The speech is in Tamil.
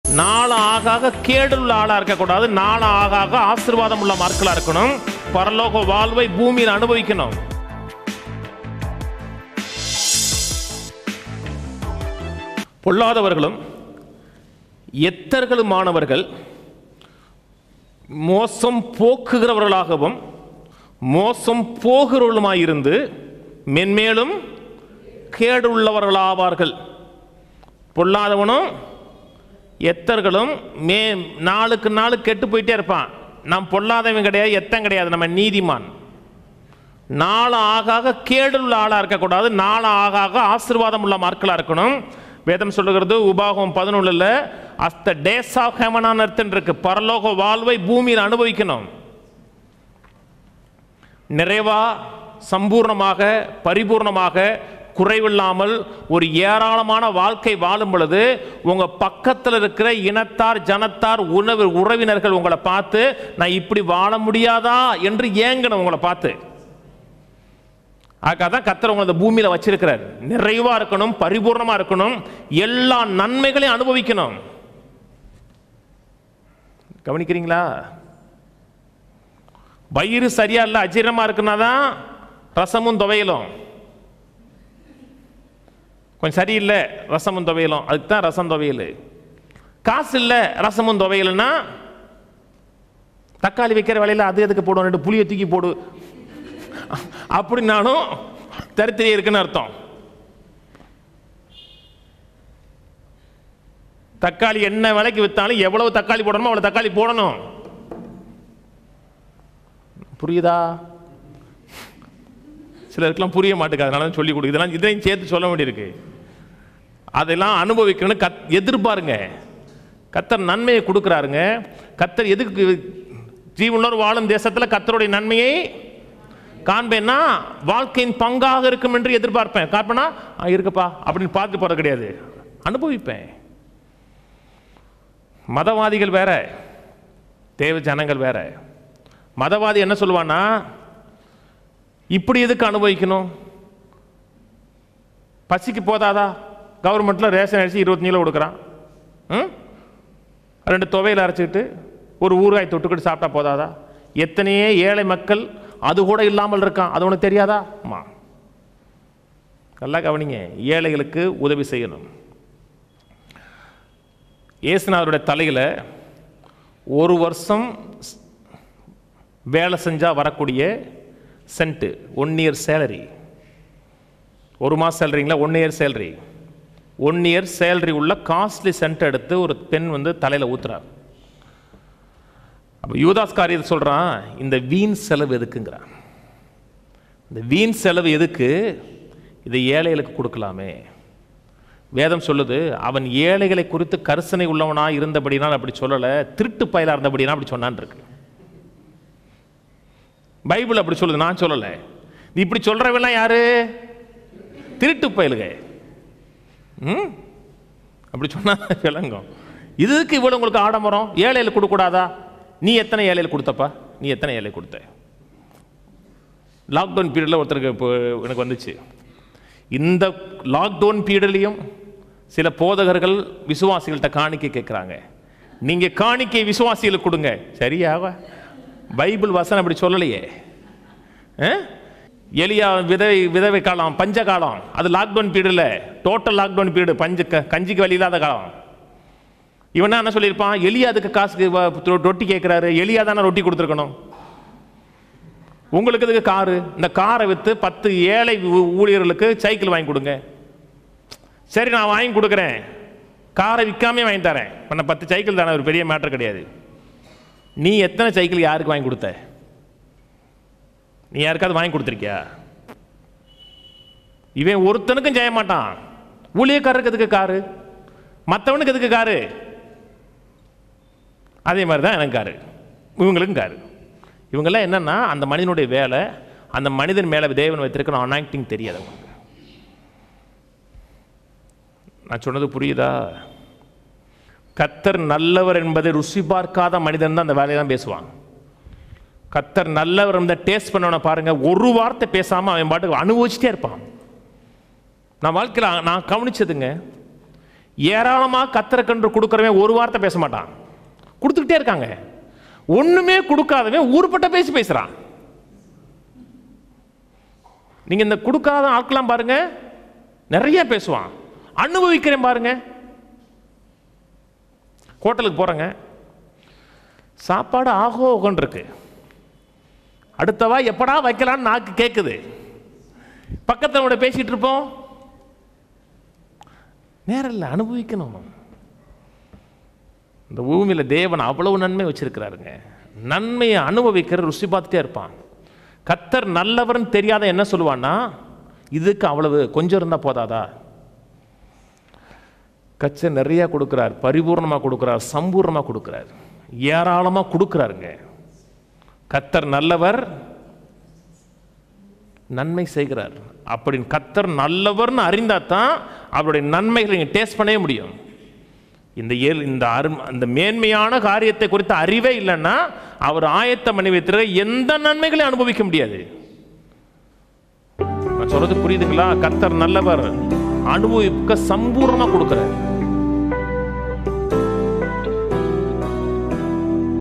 நாள ஆக ஆக கேடுள்ள ஆளா இருக்கக்கூடாது நாள ஆக ஆக ஆசீர்வாதம் உள்ள மார்களா இருக்கணும் பரலோக வாழ்வை பூமியில் அனுபவிக்கணும் பொல்லாதவர்களும் எத்தர்களுமானவர்கள் மோசம் போக்குகிறவர்களாகவும் மோசம் போகிறவர்களுமாயிருந்து மென்மேலும் கேடுள்ளவர்களாவார்கள் பொல்லாதவனும் எத்தர்களும் மே நாளுக்கு நாள் கெட்டு போயிட்டே இருப்பான் நாம் பொல்லாதவன் கிடையாது எத்தன் கிடையாது நம்ம நீதிமான் நாள் ஆக ஆக கேடுள்ள ஆளாக இருக்கக்கூடாது நாள் ஆக ஆக ஆசீர்வாதம் உள்ள மார்களாக இருக்கணும் வேதம் சொல்லுகிறது உபாகம் பதினொன்றில் அஸ்த டேஸ் ஆஃப் ஹெவனான் அர்த்தம் இருக்கு பரலோக வாழ்வை பூமியில் அனுபவிக்கணும் நிறைவா சம்பூர்ணமாக பரிபூர்ணமாக குறைவில்லாமல் ஒரு ஏராளமான வாழ்க்கை வாழும் பொழுது உங்க பக்கத்தில் இருக்கிற இனத்தார் ஜனத்தார் உணவு உறவினர்கள் உங்களை பார்த்து நான் இப்படி வாழ முடியாதா என்று ஏங்கணும் உங்களை பார்த்து அதுக்காக தான் கத்தர் உங்களை இந்த பூமியில் வச்சிருக்கிறார் நிறைவா இருக்கணும் பரிபூர்ணமா இருக்கணும் எல்லா நன்மைகளையும் அனுபவிக்கணும் கவனிக்கிறீங்களா வயிறு சரியா இல்லை அஜீரணமா இருக்குன்னா தான் ரசமும் துவையலும் கொஞ்சம் சரியில்லை ரசமும் துவையலும் அதுக்கு தான் ரசம் துவையல் காசு இல்லை ரசமும் துவையல்னா தக்காளி வைக்கிற வேலையில் அது எதுக்கு போடும் ரெண்டு புளியை தூக்கி போடு அப்படின்னாலும் தரித்திரியம் இருக்குன்னு அர்த்தம் தக்காளி என்ன விலைக்கு வித்தாலும் எவ்வளவு தக்காளி போடணுமோ அவ்வளவு தக்காளி போடணும் புரியுதா சிலருக்குலாம் புரிய மாட்டேங்குது அதனால தான் சொல்லி கொடு இதெல்லாம் இதையும் சேர்த்து சொல்ல வேண்டியிருக்கு அதெல்லாம் அனுபவிக்கணும்னு கத் எதிர்பாருங்க கத்தர் நன்மையை கொடுக்குறாருங்க கத்தர் எதுக்கு ஜீவனோர் வாழும் தேசத்தில் கத்தருடைய நன்மையை காண்பேன்னா வாழ்க்கையின் பங்காக இருக்கும் என்று எதிர்பார்ப்பேன் காப்பனா இருக்குப்பா அப்படின்னு பார்த்து போறது கிடையாது அனுபவிப்பேன் மதவாதிகள் வேற தேவ ஜனங்கள் வேற மதவாதி என்ன சொல்லுவான்னா இப்படி எதுக்கு அனுபவிக்கணும் பசிக்கு போதாதா கவர்மெண்ட்டில் ரேஷன் அரிசி இருபத்தஞ்சு கிலோ கொடுக்குறான் ம் ரெண்டு துவையில் அரைச்சிக்கிட்டு ஒரு ஊறுகாய் தொட்டுக்கிட்டு சாப்பிட்டா போதாதா எத்தனையே ஏழை மக்கள் அது கூட இல்லாமல் இருக்கான் அது உனக்கு தெரியாதா ஆமா நல்லா கவனிங்க ஏழைகளுக்கு உதவி செய்யணும் இயேசுநாதருடைய தலையில் ஒரு வருஷம் வேலை செஞ்சால் வரக்கூடிய சென்ட்டு ஒன் இயர் சேலரி ஒரு மாதம் சேலரிங்களா one year salary one year salary உள்ள காஸ்ட்லி சென்ட் எடுத்து ஒரு பெண் வந்து தலையில் ஊத்துறார் அப்போ யூதாஸ் காரியத்தை சொல்கிறான் இந்த வீண் செலவு எதுக்குங்கிறான் இந்த வீண் செலவு எதுக்கு இதை ஏழைகளுக்கு கொடுக்கலாமே வேதம் சொல்லுது அவன் ஏழைகளை குறித்து கரிசனை உள்ளவனாக இருந்தபடினால் அப்படி சொல்லலை திருட்டு பயலாக இருந்தபடினா அப்படி சொன்னான் இருக்கு பைபிள் அப்படி சொல்லுது நான் சொல்லலை இப்படி சொல்றவெல்லாம் யாரு திருட்டு பயலுக ம் அப்படி சொன்னா விளங்கும் இதுக்கு இவ்வளவு உங்களுக்கு ஆடம்பரம் ஏழையில் கொடுக்கூடாதா நீ எத்தனை ஏழையில் கொடுத்தப்பா நீ எத்தனை ஏழை கொடுத்த லாக்டவுன் பீரியடில் ஒருத்தருக்கு இப்போ எனக்கு வந்துச்சு இந்த லாக்டவுன் பீரியட்லையும் சில போதகர்கள் விசுவாசிகள்கிட்ட காணிக்கை கேட்குறாங்க நீங்கள் காணிக்கை விசுவாசிகளுக்கு கொடுங்க சரியாவா பைபிள் வசனம் அப்படி சொல்லலையே ஆ? எலியா விதவை விதவை காலம் பஞ்ச காலம் அது லாக்டவுன் பீரியடில் டோட்டல் லாக்டவுன் பீரியடு பஞ்ச க- கஞ்சிக்கு வழி இல்லாத காலம் இவன் என்ன சொல்லியிருப்பான் எலியா அதுக்கு காசுக்கு வ- ரொ- ரொட்டி கேட்குறாரு எலியா தானே ரொட்டி கொடுத்துருக்கணும் உங்களுக்கு இதுக்கு காரு இந்த காரை விற்று பத்து ஏழை ஊ- ஊழியர்களுக்கு சைக்கிள் வாங்கி கொடுங்க சரி நான் வாங்கி கொடுக்குறேன் காரை விற்காமே வாங்கி தரேன் பண்ண பத்து சைக்கிள் தானே ஒரு பெரிய மேட்டர் கிடையாது நீ எத்தனை சைக்கிள் யாருக்கு வாங்கி கொடுத்த நீ யாருக்காவது வாங்கி கொடுத்துருக்கியா இவன் ஒருத்தனுக்கும் செய்ய மாட்டான் ஊழியக்காரருக்கு எதுக்கு காரு மற்றவனுக்கு எதுக்கு காரு அதே மாதிரி தான் எனக்கு காரு இவங்களுக்கும் காரு இவங்கெல்லாம் என்னன்னா அந்த மனிதனுடைய வேலை அந்த மனிதன் மேலே தேவன் வைத்திருக்கிற அனாக்டிங் தெரியாது அவங்களுக்கு நான் சொன்னது புரியுதா கத்தர் நல்லவர் என்பதை ருசி பார்க்காத மனிதன் தான் அந்த வேலையை தான் பேசுவான் கத்தர் நல்லவர் இந்த டேஸ்ட் பண்ணவனை பாருங்க ஒரு வார்த்தை பேசாம அவன் பாட்டுக்கு அனுபவிச்சுட்டே இருப்பான் நான் வாழ்க்கையில் நான் கவனிச்சதுங்க ஏராளமா கத்தரக்கன்று கொடுக்கறவன் ஒரு வார்த்தை பேச மாட்டான் கொடுத்துக்கிட்டே இருக்காங்க ஒண்ணுமே கொடுக்காதவன் ஊருப்பட்ட பேசி பேசுறான் நீங்க இந்த கொடுக்காத ஆட்களாம் பாருங்க நிறைய பேசுவான் அனுபவிக்கிறேன் பாருங்க ஹோட்டலுக்கு போறேங்க சாப்பாடு ஆகோ ஓகன் இருக்கு அடுத்தவா எப்படா வைக்கலான்னு நாக்கு கேட்குது பக்கத்தில் கூட பேசிட்டு இருப்போம் நேரம் இல்லை அனுபவிக்கணும் இந்த பூமியில் தேவன் அவ்வளவு நன்மை வச்சிருக்கிறாருங்க நன்மையை அனுபவிக்கிற ருசி பார்த்துட்டே இருப்பான் கத்தர் நல்லவர்னு தெரியாத என்ன சொல்லுவான்னா இதுக்கு அவ்வளவு கொஞ்சம் இருந்தால் போதாதா கச்சை நிறைய கொடுக்குறார் பரிபூர்ணமாக கொடுக்குறார் சம்பூர்ணமாக கொடுக்குறார் ஏராளமாக கொடுக்குறாருங்க கத்தர் நல்லவர் நன்மை செய்கிறார் அப்படின்னு கத்தர் நல்லவர்னு அறிந்தா தான் அவருடைய நன்மைகளை நீங்கள் டேஸ்ட் பண்ணவே முடியும் இந்த ஏழு இந்த அரும் அந்த மேன்மையான காரியத்தை குறித்த அறிவே இல்லைன்னா அவர் ஆயத்தம் பண்ணி வைத்திருக்க எந்த நன்மைகளையும் அனுபவிக்க முடியாது நான் சொல்றது புரியுதுங்களா கத்தர் நல்லவர் அனுபவிக்க சம்பூர்ணமா கொடுக்கிறார்